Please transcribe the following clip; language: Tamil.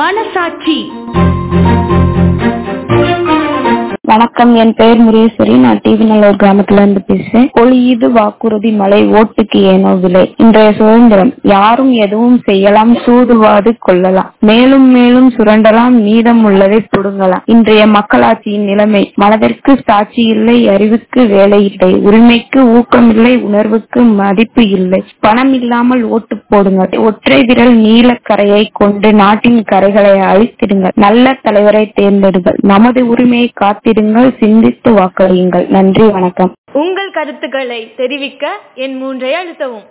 மனசாட்சி வணக்கம் என் பெயர் முரேஸ்வரி நான் டிவி நல்லூர் கிராமத்துல இருந்து பேசுறேன் பொழியுது வாக்குறுதி மலை ஓட்டுக்கு ஏனோ விலை இன்றைய சுதந்திரம் யாரும் எதுவும் செய்யலாம் சூதுவாது கொள்ளலாம் மேலும் மேலும் சுரண்டலாம் மீதம் உள்ளதை புடுங்கலாம் இன்றைய மக்களாட்சியின் நிலைமை மனதிற்கு சாட்சி இல்லை அறிவுக்கு வேலை இல்லை உரிமைக்கு ஊக்கமில்லை உணர்வுக்கு மதிப்பு இல்லை பணம் இல்லாமல் ஓட்டு போடுங்கள் ஒற்றை விரல் நீலக்கரையை கொண்டு நாட்டின் கரைகளை அழித்திடுங்கள் நல்ல தலைவரை தேர்ந்தெடுங்கள் நமது உரிமையை காத்திடுங்கள் சிந்தித்து வாக்களியுங்கள் நன்றி வணக்கம் உங்கள் கருத்துக்களை தெரிவிக்க என் மூன்றை அழுத்தவும்